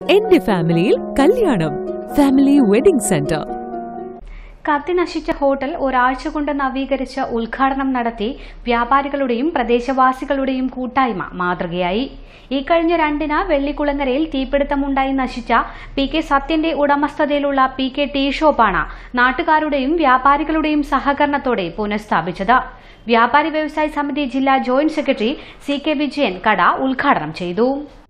എന്റെ ഫാമിലിയിൽ കല്യാണം ഫാമിലി വെഡിംഗ് സെന്റർ കത്തിനശിച്ച ഹോട്ടൽ ഒരാഴ്ച കൊണ്ട് നവീകരിച്ച് ഉദ്ഘാടനം നടത്തി വ്യാപാരികളുടെയും പ്രദേശവാസികളുടെയും കൂട്ടായ്മ മാതൃകയായി ഈ കഴിഞ്ഞ രണ്ടിന് വെള്ളിക്കുളങ്ങരയിൽ തീപിടുത്തമുണ്ടായി നശിച്ച പി കെ സത്യന്റെ ഉടമസ്ഥതയിലുള്ള പി കെ ടീ ഷോപ്പാണ് നാട്ടുകാരുടെയും വ്യാപാരികളുടെയും സഹകരണത്തോടെ പുനഃസ്ഥാപിച്ചത് വ്യാപാരി വ്യവസായ സമിതി ജില്ലാ joint secretary C K Vijayan കട ഉദ്ഘാടനം ചെയ്തു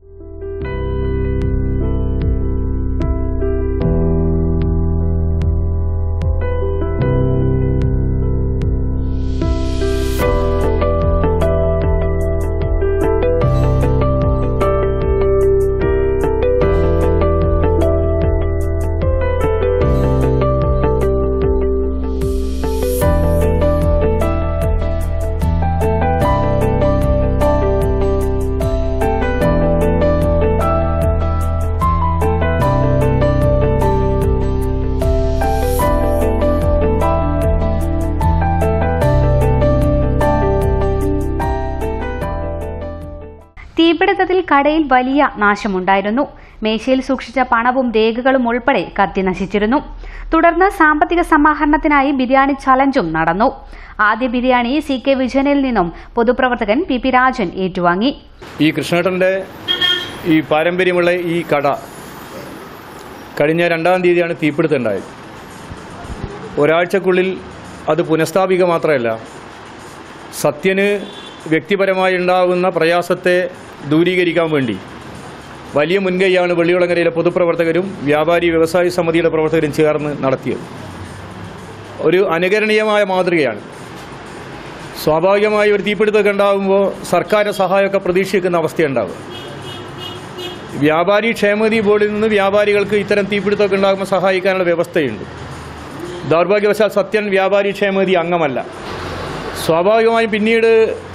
തീപിടുത്തത്തിൽ കടയിൽ വലിയ നാശമുണ്ടായിരുന്നു മേശയിൽ സൂക്ഷിച്ച പണവും രേഖകളും ഉൾപ്പെടെ കത്തി നശിച്ചിരുന്നു തുടർന്ന് സാമ്പത്തിക സമാഹരണത്തിനായി ബിരിയാണി ചലഞ്ചും നടന്നു ആദ്യ ബിരിയാണി സി കെ വിജയനിൽ നിന്നും പൊതുപ്രവർത്തകൻ പി പി രാജൻ ഏറ്റുവാങ്ങി ഈ കൃഷ്ണേട്ടൻ്റെ ഈ പാരമ്പര്യമുള്ള ഈ കട കഴിഞ്ഞ രണ്ടാം തീയതിയാണ് തീപിടുത്തം ഉണ്ടായത് ഒരാഴ്ചക്കുള്ളിൽ അത് പുനഃസ്ഥാപിക്കുക മാത്രമല്ല സത്യന് വ്യക്തിപരമായി ഉണ്ടാകുന്ന പ്രയാസത്തെ ദൂരീകരിക്കാൻ വേണ്ടി വലിയ മുൻകൈയാണ് വെള്ളിയുളങ്ങരയിലെ പൊതുപ്രവർത്തകരും വ്യാപാരി വ്യവസായ സമിതിയുടെ പ്രവർത്തകരും ചേർന്ന് നടത്തിയത് ഒരു അനുകരണീയമായ മാതൃകയാണ് സ്വാഭാവികമായി ഒരു തീപിടുത്തമൊക്കെ ഉണ്ടാകുമ്പോൾ സർക്കാരിൻ്റെ സഹായമൊക്കെ പ്രതീക്ഷിക്കുന്ന അവസ്ഥയുണ്ടാകും വ്യാപാരി ക്ഷേമനിധി ബോർഡിൽ നിന്ന് വ്യാപാരികൾക്ക് ഇത്തരം തീപിടുത്തമൊക്കെ ഉണ്ടാകുമ്പോൾ സഹായിക്കാനുള്ള വ്യവസ്ഥയുണ്ട് ദൗർഭാഗ്യവശാൽ സത്യൻ വ്യാപാരി ക്ഷേമനിധി അംഗമല്ല സ്വാഭാവികമായും പിന്നീട്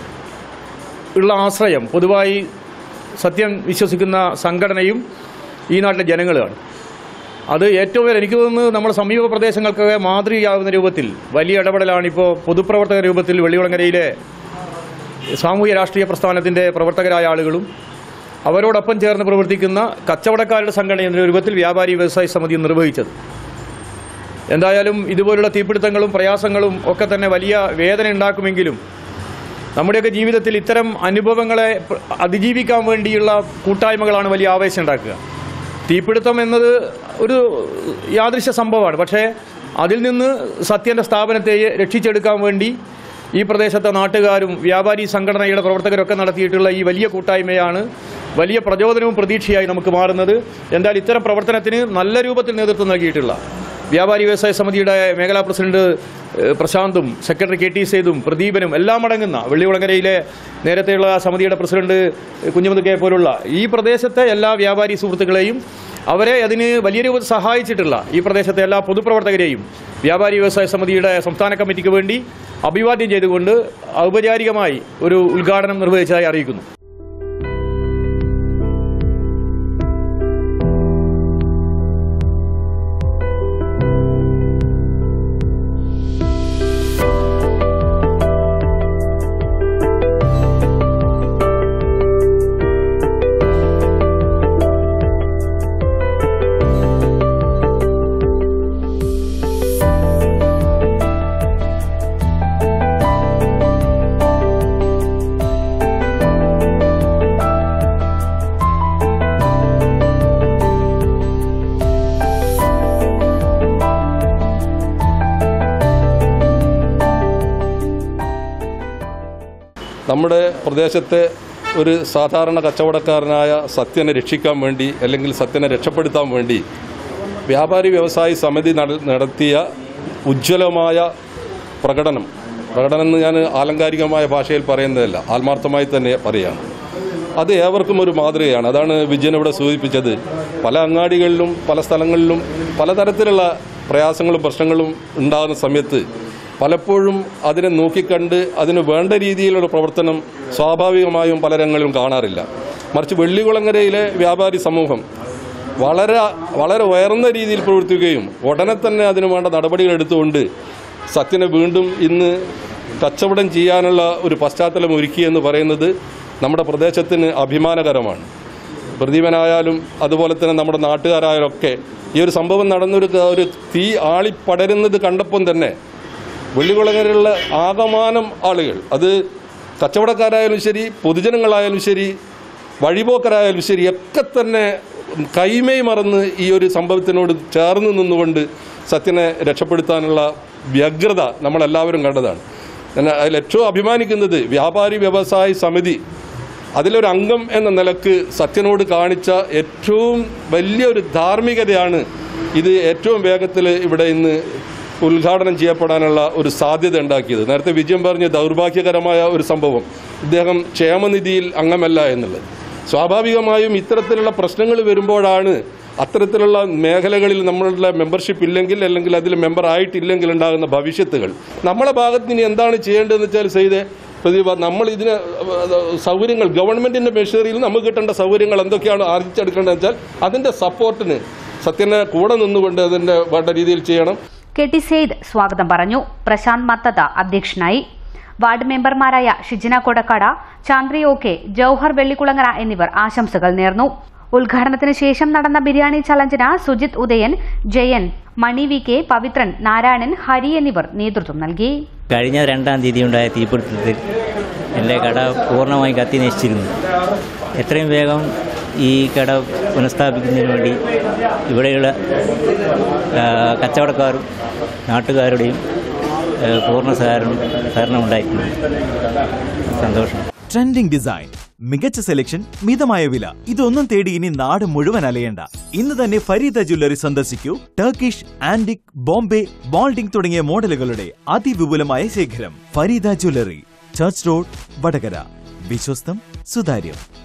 ഉള്ള ആശ്രയം പൊതുവായി സത്യം വിശ്വസിക്കുന്ന സംഘടനയും ഈ നാട്ടിലെ ജനങ്ങളുമാണ് അത് ഏറ്റവും വലിയ എനിക്ക് തോന്നുന്നു നമ്മുടെ സമീപ പ്രദേശങ്ങൾക്കൊക്കെ മാതൃകയാകുന്ന രൂപത്തിൽ വലിയ ഇടപെടലാണ് ഇപ്പോൾ പൊതുപ്രവർത്തക രൂപത്തിൽ വെള്ളികുളങ്ങരയിലെ സാമൂഹ്യ രാഷ്ട്രീയ പ്രസ്ഥാനത്തിൻ്റെ പ്രവർത്തകരായ ആളുകളും അവരോടൊപ്പം ചേർന്ന് പ്രവർത്തിക്കുന്ന കച്ചവടക്കാരുടെ സംഘടന എന്ന രൂപത്തിൽ വ്യാപാരി വ്യവസായ സമിതി നിർവഹിച്ചത് എന്തായാലും ഇതുപോലുള്ള തീപിടുത്തങ്ങളും പ്രയാസങ്ങളും ഒക്കെ തന്നെ വലിയ വേദന ഉണ്ടാക്കുമെങ്കിലും നമ്മുടെയൊക്കെ ജീവിതത്തിൽ ഇത്തരം അനുഭവങ്ങളെ പ- അതിജീവിക്കാൻ വേണ്ടിയുള്ള കൂട്ടായ്മകളാണ് വലിയ ആവേശം ഉണ്ടാക്കുക തീപിടുത്തം എന്നത് ഒരു യാദൃശ്യ സംഭവമാണ് പക്ഷേ അതിൽ നിന്ന് സത്യൻ്റെ സ്ഥാപനത്തെ രക്ഷിച്ചെടുക്കാൻ വേണ്ടി ഈ പ്രദേശത്തെ നാട്ടുകാരും വ്യാപാരി സംഘടനയുടെ പ്രവർത്തകരൊക്കെ നടത്തിയിട്ടുള്ള ഈ വലിയ കൂട്ടായ്മയാണ് വലിയ പ്രചോദനവും പ്രതീക്ഷയായി നമുക്ക് മാറുന്നത് എന്തായാലും ഇത്തരം പ്രവർത്തനത്തിന് നല്ല രൂപത്തിൽ നേതൃത്വം നൽകിയിട്ടുള്ള വ്യാപാരി വ്യവസായ സമിതിയുടെ മേഖലാ പ്രസിഡന്റ് ഏഹ്, പ്രശാന്തും സെക്രട്ടറി കെ ടി സേതും പ്രദീപനും എല്ലാം അടങ്ങുന്ന വെള്ളികുളങ്ങരയിലെ നേരത്തെയുള്ള സമിതിയുടെ പ്രസിഡന്റ് കുഞ്ഞുമുതുക്കെ പോലുള്ള ഈ പ്രദേശത്തെ എല്ലാ വ്യാപാരി സുഹൃത്തുക്കളെയും അവരെ അതിന് വലിയ രൂപത്തിൽ സഹായിച്ചിട്ടുള്ള ഈ പ്രദേശത്തെ എല്ലാ പൊതുപ്രവർത്തകരെയും വ്യാപാരി വ്യവസായ സമിതിയുടെ സംസ്ഥാന കമ്മിറ്റിക്ക് വേണ്ടി അഭിവാദ്യം ചെയ്തുകൊണ്ട് ഔപചാരികമായി ഒരു ഉദ്ഘാടനം നിർവഹിച്ചതായി അറിയിക്കുന്നു നമ്മുടെ പ്രദേശത്തെ ഒരു സാധാരണ കച്ചവടക്കാരനായ സത്യനെ രക്ഷിക്കാൻ വേണ്ടി അല്ലെങ്കിൽ സത്യനെ രക്ഷപ്പെടുത്താൻ വേണ്ടി വ്യാപാരി വ്യവസായി സമിതി നട- നടത്തിയ ഉജ്ജ്വലമായ പ്രകടനം പ്രകടനം എന്ന് ഞാൻ ആലങ്കാരികമായ ഭാഷയിൽ പറയുന്നതല്ല ആത്മാർത്ഥമായി തന്നെ പറയുകയാണ് അത് ഏവർക്കും ഒരു മാതൃകയാണ് അതാണ് വിജയൻ ഇവിടെ സൂചിപ്പിച്ചത് പല അങ്ങാടികളിലും പല സ്ഥലങ്ങളിലും പലതരത്തിലുള്ള പ്രയാസങ്ങളും പ്രശ്നങ്ങളും ഉണ്ടാകുന്ന സമയത്ത് പലപ്പോഴും അതിനെ നോക്കിക്കണ്ട് അതിന് വേണ്ട രീതിയിലുള്ള പ്രവർത്തനം സ്വാഭാവികമായും പല രംഗങ്ങളിലും കാണാറില്ല മറിച്ച് വെള്ളികുളങ്ങരയിലെ വ്യാപാരി സമൂഹം വളരെ വളരെ ഉയർന്ന രീതിയിൽ പ്രവർത്തിക്കുകയും ഉടനെ തന്നെ അതിനു വേണ്ട നടപടികൾ എടുത്തുകൊണ്ട് സത്യനെ വീണ്ടും ഇന്ന് കച്ചവടം ചെയ്യാനുള്ള ഒരു പശ്ചാത്തലം ഒരുക്കി എന്ന് പറയുന്നത് നമ്മുടെ പ്രദേശത്തിന് അഭിമാനകരമാണ് പ്രദീപനായാലും അതുപോലെ തന്നെ നമ്മുടെ നാട്ടുകാരായാലും ഒക്കെ ഈ ഒരു സംഭവം നടന്നൊരു ഒരു തീ ആളിപ്പടരുന്നത് കണ്ടപ്പം തന്നെ വെള്ളിക്കുളങ്ങരയിലുള്ള ആകമാനം ആളുകൾ അത് കച്ചവടക്കാരായാലും ശരി പൊതുജനങ്ങളായാലും ശരി വഴിപോക്കരായാലും ശരി ഒക്കെ തന്നെ കൈമേയ് മറന്ന് ഈ ഒരു സംഭവത്തിനോട് ചേർന്ന് നിന്നുകൊണ്ട് സത്യനെ രക്ഷപ്പെടുത്താനുള്ള വ്യഗ്രത നമ്മളെല്ലാവരും കണ്ടതാണ് ഞാൻ അതിൽ ഏറ്റവും അഭിമാനിക്കുന്നത് വ്യാപാരി വ്യവസായി സമിതി അതിലൊരു അംഗം എന്ന നിലക്ക് സത്യനോട് കാണിച്ച ഏറ്റവും വലിയൊരു ധാർമ്മികതയാണ് ഇത് ഏറ്റവും വേഗത്തിൽ ഇവിടെ ഇന്ന് ഉദ്ഘാടനം ചെയ്യപ്പെടാനുള്ള ഒരു സാധ്യത ഉണ്ടാക്കിയത് നേരത്തെ വിജയം പറഞ്ഞ ദൗർഭാഗ്യകരമായ ഒരു സംഭവം ഇദ്ദേഹം ക്ഷേമനിധിയിൽ അംഗമല്ല എന്നുള്ളത് സ്വാഭാവികമായും ഇത്തരത്തിലുള്ള പ്രശ്നങ്ങൾ വരുമ്പോഴാണ് അത്തരത്തിലുള്ള മേഖലകളിൽ നമ്മളുടെ മെമ്പർഷിപ്പ് ഇല്ലെങ്കിൽ അല്ലെങ്കിൽ അതിൽ മെമ്പർ ആയിട്ടില്ലെങ്കിൽ ഉണ്ടാകുന്ന ഭവിഷ്യത്തുകൾ നമ്മളെ ഭാഗത്ത് ഇനി എന്താണ് ചെയ്യേണ്ടതെന്ന് വെച്ചാൽ ചെയ്തേ പ്രദീപ നമ്മൾ ഇതിന് സൗകര്യങ്ങൾ ഗവൺമെന്റിന്റെ മെഷീറിൽ നമുക്ക് കിട്ടേണ്ട സൗകര്യങ്ങൾ എന്തൊക്കെയാണ് ആർജിച്ചെടുക്കേണ്ടതെന്ന് വെച്ചാൽ അതിന്റെ സപ്പോർട്ടിന് സത്യനെ കൂടെ നിന്നുകൊണ്ട് അതിന്റെ വേണ്ട രീതിയിൽ ചെയ്യണം കെ ടി സെയ്ദ് സ്വാഗതം പറഞ്ഞു പ്രശാന്ത് മത്തത അധ്യക്ഷനായി വാർഡ് മെമ്പർമാരായ ഷിജിന കൊടക്കാട ചാന്ദ്രി ഒ കെ ജൌഹർ വെള്ളിക്കുളങ്ങര എന്നിവർ ആശംസകൾ നേർന്നു ഉദ്ഘാടനത്തിന് ശേഷം നടന്ന ബിരിയാണി ചലഞ്ചിന് സുജിത് ഉദയൻ ജയൻ മണി വി കെ പവിത്രൻ നാരായണൻ ഹരി എന്നിവർ നേതൃത്വം നൽകി കഴിഞ്ഞ രണ്ടാം തീയതി ഉണ്ടായ തീപിടുത്തത്തിൽ എൻ്റെ കട പൂർണ്ണമായി കത്തി നശിച്ചിരുന്നു എത്രയും വേഗം ഈ കട പുനഃസ്ഥാപിക്കുന്നതിന് വേണ്ടി ഇവിടെയുള്ള ആ, കച്ചവടക്കാരും നാട്ടുകാരുടെയും ആ, പൂർണ്ണ സഹകരണം സഹകരണം ഉണ്ടായിട്ടുണ്ട് സന്തോഷം ട്രെൻഡിംഗ് ഡിസൈൻ മികച്ച സെലക്ഷൻ മിതമായ വില ഇതൊന്നും തേടി ഇനി നാട് മുഴുവൻ അലയണ്ട ഇന്ന് തന്നെ ഫരീദ ജ്വല്ലറി സന്ദർശിക്കൂ ടർക്കിഷ് ആന്റിക് ബോംബെ ബോൾഡിംഗ് തുടങ്ങിയ മോഡലുകളുടെ അതിവിപുലമായ ശേഖരം Fareeda jewellery church road Vadakara വിശ്വസ്തം സുതാര്യം